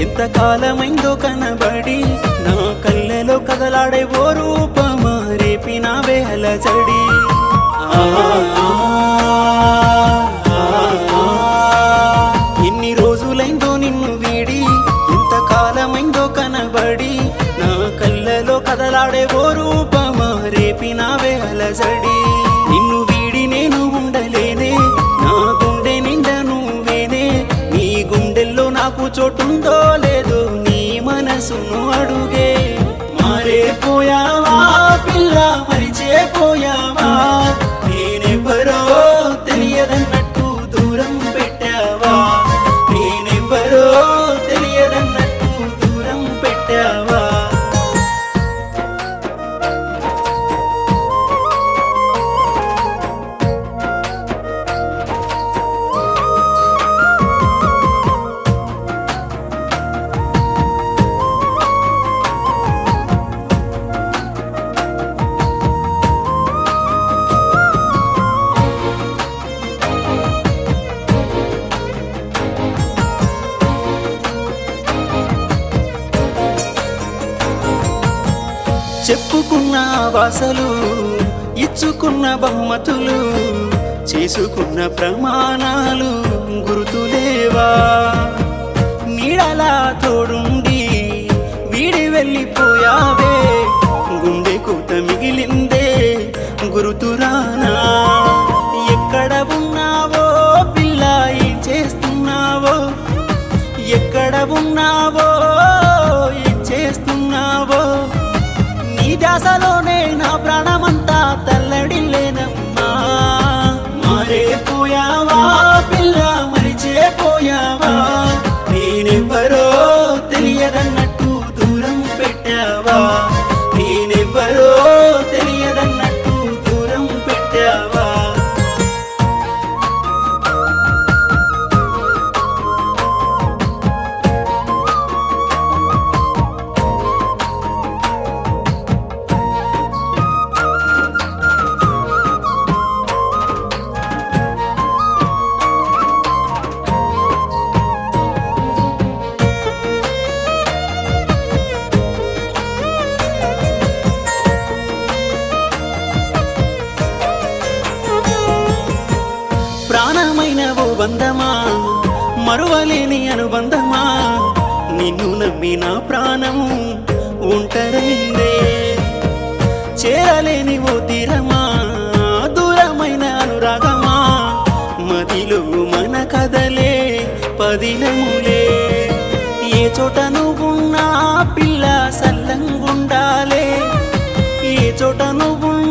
ఎంత కాలమైందో కనబడి నా కళ్ళలో కదలాడే ఓ రూపమా రేపినావే అలజడి ఆ, ఆ, ఆ, ఎన్ని రోజులైందో నిన్ను వీడి ఎంత కాలమైందో కనబడి నా కళ్ళలో కదలాడే ఓ రూపమా రేపినావే అలజడి నిన్ను వీడి నేను ఉండలేనే నా గుండె నిండా నువ్వేనే నీ గుండెల్లో నాకు చోటుందో లేదో నీ మనసును అడుగే మారేపోయావా పిల్ల మరిచేపోయావా నేనెవ్వరో తెలియదన్నట్టు దూరం పెట్టావా నేనెవ్వరో తెలియదన్నట్టు దూరం పెట్టావా చెప్పుకున్న వాసలు ఇచ్చుకున్న బహుమతులు చేసుకున్న ప్రమాణాలు గుర్తులేవా నీడలా తోడుండి వీడి వెళ్ళిపోయావే గుండె కూత మిగిలిందే గురుతురానా ఎక్కడ ఉన్నావో పిల్ల ఏం చేస్తున్నావో ఎక్కడ ఉన్నావో ఏం చేస్తున్నావో నీ ధ్యాసలోనే నా ప్రాణమంతా తల్లడిల్లేనమ్మా మారేపోయావా పిల్ల మరిచేపోయావా నేనెవ్వరో తెలియదన్నట్టు దూరం పెట్టావా నేనెవ్వరో తెలియదన్నట్టు దూరం పెట్టావా ప్రాణమైన ఓ బంధమా మరువలేని అనుబంధమా నిన్ను నమ్మి నా ప్రాణం ఒంటరైందే చేరలేని ఓ తీరమా దూరమైన అనురాగమా మదిలో మన కదలే పదిలములే ఏ చోట నువ్వున్నా పిల్ల సల్లంగుండాలే ఏ చోట నువ్వున్నా